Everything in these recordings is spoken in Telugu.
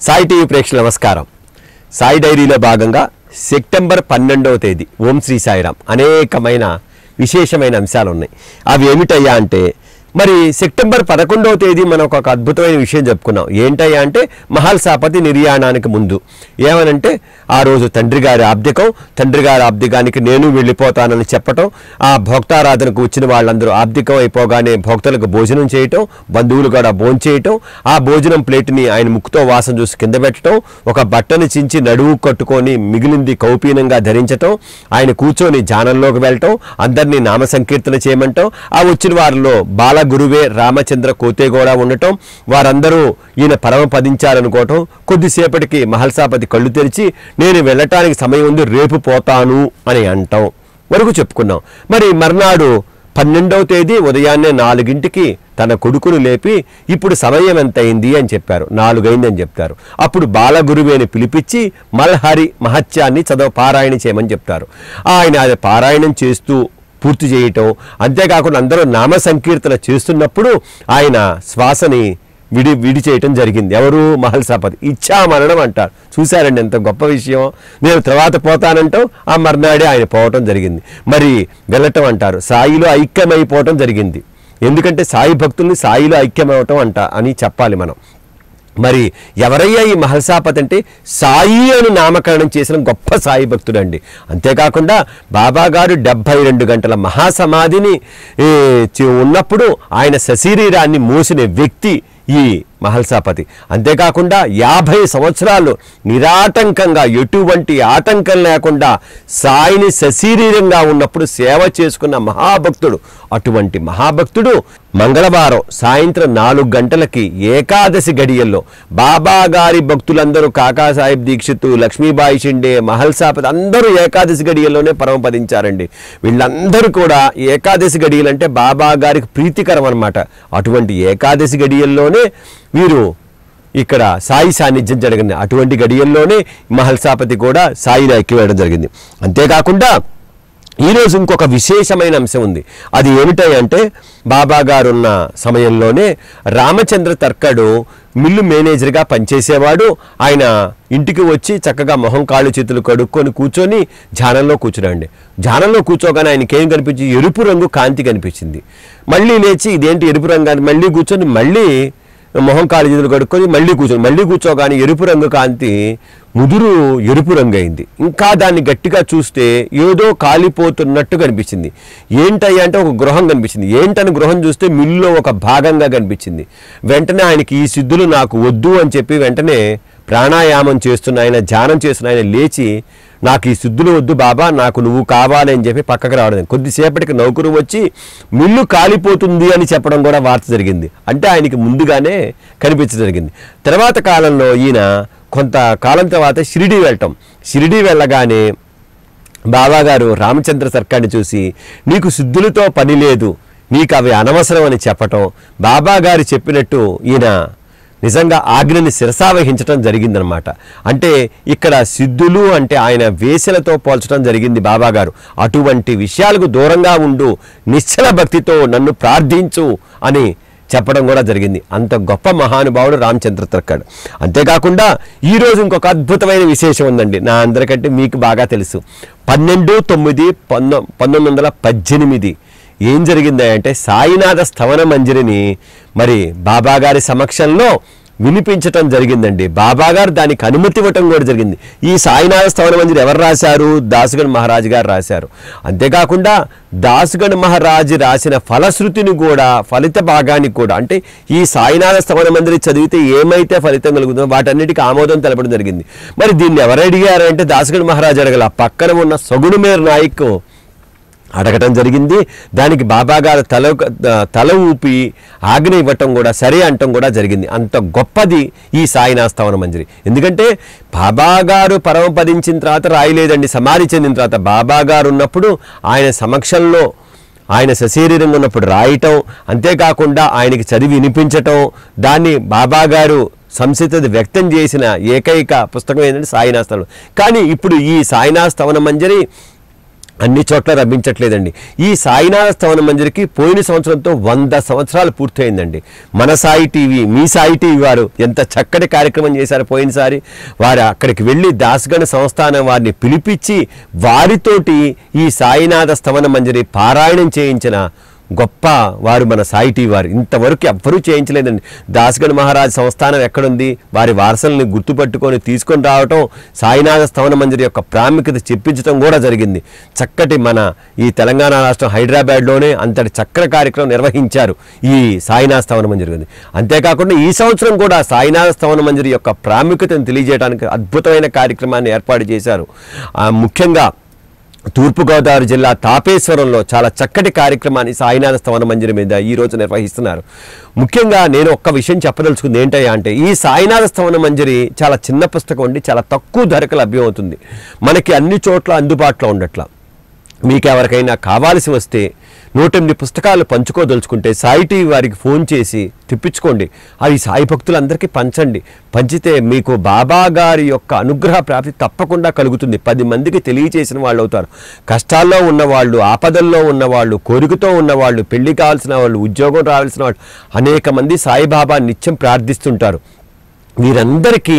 సాయి టీవీ ప్రేక్షకుల నమస్కారం సాయి డైరీలో భాగంగా సెప్టెంబర్ పన్నెండవ తేదీ ఓం శ్రీ సాయిరాం అనేకమైన విశేషమైన అంశాలు ఉన్నాయి అవి ఏమిటయ్యా అంటే మరి సెప్టెంబర్ పదకొండవ తేదీ మనం ఒక అద్భుతమైన విషయం చెప్పుకున్నాం ఏంటయ్యా అంటే మహల్ సాపతి నిర్యాణానికి ముందు ఏమనంటే ఆ రోజు తండ్రి గారి ఆబ్దికం తండ్రి గారి ఆబ్దికానికి నేను వెళ్ళిపోతానని చెప్పటం ఆ భోక్తారాధనకు వచ్చిన వాళ్ళందరూ ఆబ్దికం అయిపోగానే భోక్తలకు భోజనం చేయటం బంధువులు కూడా భోజనం చేయటం ఆ భోజనం ప్లేట్ని ఆయన ముక్కుతో వాసన చూసి కింద పెట్టడం ఒక బట్టను చించి నడువు కట్టుకొని మిగిలింది కౌపీనంగా ధరించటం ఆయన కూర్చొని ధ్యానంలోకి వెళ్ళటం అందరినీ నామ సంకీర్తన చేయమంటాం ఆ వచ్చిన వారిలో బాల గురువే రామచంద్ర కోతే కూడా ఉండటం వారందరూ ఈయన పరమ పదించారనుకోవటం కొద్దిసేపటికి మహల్సాపతి కళ్ళు తెరిచి నేను వెళ్ళటానికి సమయం ఉంది రేపు పోతాను అని అంటాం వరకు చెప్పుకున్నాం మరి మర్నాడు పన్నెండవ తేదీ ఉదయాన్నే నాలుగింటికి తన కొడుకును లేపి ఇప్పుడు సమయం ఎంత అయింది అని చెప్పారు నాలుగైంది అని చెప్తారు అప్పుడు బాలగురువేని పిలిపించి మల్హరి మహత్యాన్ని చదవ పారాయణ చేయమని చెప్తారు ఆయన అది పారాయణం చేస్తూ పూర్తి చేయటం అంతేకాకుండా అందరూ నామ సంకీర్తన చేస్తున్నప్పుడు ఆయన శ్వాసని విడి విడి చేయటం జరిగింది ఎవరు మహల్సాపతి ఇచ్చామనడం అంటారు చూశారండి ఎంత గొప్ప విషయం నేను తర్వాత పోతానంటాం ఆ మర్నాడే ఆయన పోవటం జరిగింది మరి వెళ్ళటం అంటారు సాయిలో ఐక్యమైపోవటం జరిగింది ఎందుకంటే సాయి భక్తుల్ని సాయిలో ఐక్యమవటం అంట అని చెప్పాలి మనం మరి ఎవరయ్యా ఈ మహల్సాపతి అంటే సాయి అని నామకరణం చేసిన గొప్ప సాయి భక్తుడండి అంతేకాకుండా బాబా గారు డెబ్భై రెండు గంటల మహాసమాధిని ఏ, చి- ఉన్నప్పుడు ఆయన సశరీరాన్ని మోసిన వ్యక్తి ఈ మహల్సాపతి అంతేకాకుండా యాభై సంవత్సరాలు నిరాటంకంగా ఎటువంటి ఆటంకం లేకుండా సాయిని సశరీరంగా ఉన్నప్పుడు సేవ చేసుకున్న మహాభక్తుడు అటువంటి మహాభక్తుడు మంగళవారం సాయంత్రం నాలుగు గంటలకి ఏకాదశి గడియల్లో బాబా గారి భక్తులందరూ కాకాసాహెబ్ దీక్షిత్ లక్ష్మీబాయి షిండే మహల్సాపతి అందరూ ఏకాదశి గడియల్లోనే పరమపదించారండి వీళ్ళందరూ కూడా ఏకాదశి గడియలంటే బాబా గారికి ప్రీతికరం అన్నమాట అటువంటి ఏకాదశి గడియల్లోనే వీరు ఇక్కడ సాయి సాన్నిధ్యం జరిగింది అటువంటి గడియల్లోనే మహల్సాపతి కూడా సాయిని ఐక్యవేయడం జరిగింది అంతేకాకుండా ఈరోజు ఇంకొక విశేషమైన అంశం ఉంది అది ఏమిటంటే బాబా గారు ఉన్న సమయంలోనే రామచంద్ర తర్కడు మిల్లు మేనేజర్గా పనిచేసేవాడు ఆయన ఇంటికి వచ్చి చక్కగా మొహం కాళ్ళు చేతులు కడుక్కొని కూర్చొని ధ్యానంలో కూర్చున్నాండి ధ్యానంలో కూర్చోగానే ఆయనకేం కనిపించి ఎరుపు రంగు కాంతి కనిపించింది మళ్ళీ లేచి ఇదేంటి ఎరుపు రంగు అని మళ్ళీ కూర్చొని మళ్ళీ మొహం కాళ్ళు చేతులు కడుక్కొని మళ్ళీ కూర్చొని మళ్ళీ కూర్చోగానే ఎరుపు రంగు కాంతి ముదురు ఎరుపు రంగు అయింది ఇంకా దాన్ని గట్టిగా చూస్తే ఏదో కాలిపోతున్నట్టు కనిపించింది ఏంటయ్యా అంటే ఒక గృహం కనిపించింది ఏంటని గృహం చూస్తే మిల్లులో ఒక భాగంగా కనిపించింది వెంటనే ఆయనకి ఈ సిద్ధులు నాకు వద్దు అని చెప్పి వెంటనే ప్రాణాయామం చేస్తున్న ఆయన ధ్యానం చేస్తున్న ఆయన లేచి నాకు ఈ సిద్ధులు వద్దు బాబా నాకు నువ్వు కావాలి అని చెప్పి పక్కకు రావడం కొద్దిసేపటికి నౌకరు వచ్చి మిల్లు కాలిపోతుంది అని చెప్పడం కూడా వార్త జరిగింది అంటే ఆయనకి ముందుగానే కనిపించడం జరిగింది తర్వాత కాలంలో ఈయన కొంతకాలం తర్వాత షిరిడి వెళ్ళటం షిరిడి వెళ్ళగానే బాబాగారు రామచంద్ర సర్కార్ని చూసి నీకు సిద్ధులతో పని లేదు నీకు అవి అనవసరం అని చెప్పటం బాబాగారు చెప్పినట్టు ఈయన నిజంగా ఆజ్ఞని శిరసావహించడం జరిగిందనమాట అంటే ఇక్కడ సిద్ధులు అంటే ఆయన వేసలతో పోల్చడం జరిగింది బాబాగారు అటువంటి విషయాలకు దూరంగా ఉండు నిశ్చల భక్తితో నన్ను ప్రార్థించు అని చెప్పడం కూడా జరిగింది అంత గొప్ప మహానుభావుడు రామచంద్ర తర్కడ్ అంతేకాకుండా ఈరోజు ఇంకొక అద్భుతమైన విశేషం ఉందండి నా అందరికంటే మీకు బాగా తెలుసు పన్నెండు తొమ్మిది పంతొ పంతొమ్మిది వందల పద్దెనిమిది ఏం జరిగింది అంటే సాయినాథ స్థవన మంజరిని మరి బాబాగారి సమక్షంలో వినిపించటం జరిగిందండి బాబాగారు దానికి అనుమతి ఇవ్వటం కూడా జరిగింది ఈ సాయినాథ స్థవన మంజరి ఎవరు రాశారు దాసుగణ్ మహారాజు గారు రాశారు అంతేకాకుండా దాసుగణ్ మహారాజు రాసిన ఫలశ్రుతిని కూడా ఫలిత భాగానికి కూడా అంటే ఈ సాయినాథ స్థవన మందిరి చదివితే ఏమైతే ఫలితం కలుగుతుందో వాటన్నిటికీ ఆమోదం తెలపడం జరిగింది మరి దీన్ని ఎవరు అడిగారు అంటే దాసుగణ్ మహారాజు అడగల పక్కన ఉన్న సగుణమేర్ నాయక్ అడగటం జరిగింది దానికి బాబాగారు తల తల ఊపి ఆజ్ఞ ఇవ్వటం కూడా సరే అంటం కూడా జరిగింది అంత గొప్పది ఈ సాయినాస్థావన మంజరి ఎందుకంటే బాబాగారు పరమపదించిన తర్వాత రాయలేదండి సమాధి చెందిన తర్వాత బాబాగారు ఉన్నప్పుడు ఆయన సమక్షంలో ఆయన సశరీరంగా ఉన్నప్పుడు రాయటం అంతేకాకుండా ఆయనకి చదివి వినిపించటం దాన్ని బాబాగారు సంసిద్ధత వ్యక్తం చేసిన ఏకైక పుస్తకం ఏంటంటే సాయినాస్థానం కానీ ఇప్పుడు ఈ సాయినాస్థవన మంజరి అన్ని చోట్ల రప్పించట్లేదండి ఈ సాయినాథ స్థవన మంజరికి పోయిన సంవత్సరంతో వంద సంవత్సరాలు పూర్తయిందండి మన సాయి టీవీ మీ సాయి టీవీ వారు ఎంత చక్కటి కార్యక్రమం చేశారు పోయినసారి వారు అక్కడికి వెళ్ళి దాసగణ సంస్థానం వారిని పిలిపించి వారితోటి ఈ సాయినాథ స్థవన మంజరి పారాయణం చేయించిన గొప్ప వారు మన సాయి టీవీ వారు ఇంతవరకు ఎవ్వరూ చేయించలేదండి దాసగణ మహారాజ్ సంస్థానం ఎక్కడుంది వారి వారసల్ని గుర్తుపట్టుకొని తీసుకొని రావటం సాయినాథ స్థవన మంజరి యొక్క ప్రాముఖ్యత చెప్పించడం కూడా జరిగింది చక్కటి మన ఈ తెలంగాణ రాష్ట్రం హైదరాబాద్లోనే అంతటి చక్కటి కార్యక్రమం నిర్వహించారు ఈ సాయినాథ స్థవన మంజరి గురించి అంతేకాకుండా ఈ సంవత్సరం కూడా సాయినాథ స్థవన మంజరి యొక్క ప్రాముఖ్యతను తెలియజేయడానికి అద్భుతమైన కార్యక్రమాన్ని ఏర్పాటు చేశారు ఆ, ముఖ్యంగా తూర్పుగోదావరి జిల్లా తాపేశ్వరంలో చాలా చక్కటి కార్యక్రమాన్ని సాయినాథ స్థవన మందిర మీద ఈ రోజు నిర్వహిస్తున్నారు ముఖ్యంగా నేను ఒక్క విషయం చెప్పదలుచుకుంది ఏంటయ్యా అంటే ఈ సాయినాథ స్థవన మంజరి చాలా చిన్న పుస్తకం ఉండి చాలా తక్కువ ధరకు లభ్యమవుతుంది మనకి అన్ని చోట్ల అందుబాటులో ఉండట్లా మీకు ఎవరికైనా కావాల్సి వస్తే నూట ఎనిమిది పుస్తకాలు పంచుకోదలుచుకుంటే సాయి టీవీ వారికి ఫోన్ చేసి తెప్పించుకోండి అవి సాయి భక్తులందరికీ పంచండి పంచితే మీకు బాబా గారి యొక్క అనుగ్రహ ప్రాప్తి తప్పకుండా కలుగుతుంది పది మందికి తెలియచేసిన వాళ్ళు అవుతారు కష్టాల్లో ఉన్నవాళ్ళు ఆపదల్లో ఉన్నవాళ్ళు కోరికతో ఉన్నవాళ్ళు పెళ్లి కావాల్సిన వాళ్ళు ఉద్యోగం రావాల్సిన వాళ్ళు అనేక మంది సాయిబాబా నిత్యం ప్రార్థిస్తుంటారు వీరందరికీ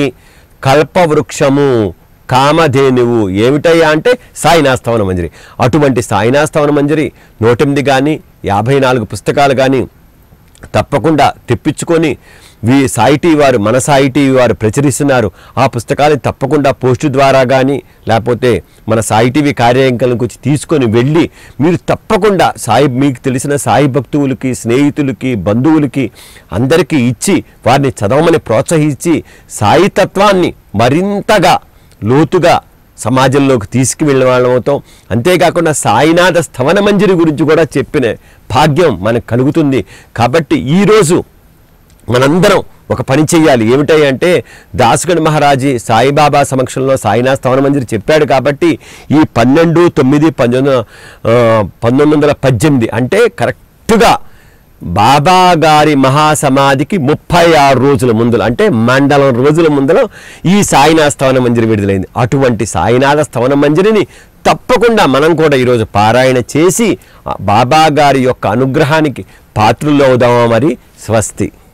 కల్పవృక్షము కామధేనువు ఏమిటయ్యా అంటే సాయినాస్తవన మంజరి అటువంటి సాయినాస్తవన మంజరి నూటెనిమిది కానీ యాభై నాలుగు పుస్తకాలు కానీ తప్పకుండా తెప్పించుకొని వీ సాయి టీవీ వారు మన సాయి టీవీ వారు ప్రచురిస్తున్నారు ఆ పుస్తకాలు తప్పకుండా పోస్టు ద్వారా కానీ లేకపోతే మన సాయి టీవీ కార్యాంకాలకు వచ్చి తీసుకొని వెళ్ళి మీరు తప్పకుండా సాయి మీకు తెలిసిన సాయి భక్తువులకి స్నేహితులకి బంధువులకి అందరికీ ఇచ్చి వారిని చదవమని ప్రోత్సహించి సాయి తత్వాన్ని మరింతగా లోతుగా సమాజంలోకి తీసుకువెళ్ళిన వాళ్ళం అవుతాం అంతేకాకుండా సాయినాథ స్థవన మంజరి గురించి కూడా చెప్పిన భాగ్యం మనకు కలుగుతుంది కాబట్టి ఈరోజు మనందరం ఒక పని చెయ్యాలి ఏమిటంటే దాసుగణ్ మహారాజీ సాయిబాబా సమక్షంలో సాయినాథ్ స్థవన మంజరి చెప్పాడు కాబట్టి ఈ పన్నెండు తొమ్మిది పంతొమ్మిది ఆ, పంతొమ్మిది వందల పద్దెనిమిది అంటే కరెక్ట్గా బాబా గారి మహాసమాధికి ముప్పై ఆరు రోజుల ముందుల అంటే మండలం రోజుల ముందర ఈ సాయినాథ స్థవన మంజరి విడుదలైంది అటువంటి సాయినాథ స్థవన మంజరిని తప్పకుండా మనం కూడా ఈరోజు పారాయణ చేసి ఆ బాబా గారి యొక్క అనుగ్రహానికి పాత్రులు అవుదామా మరి స్వస్తి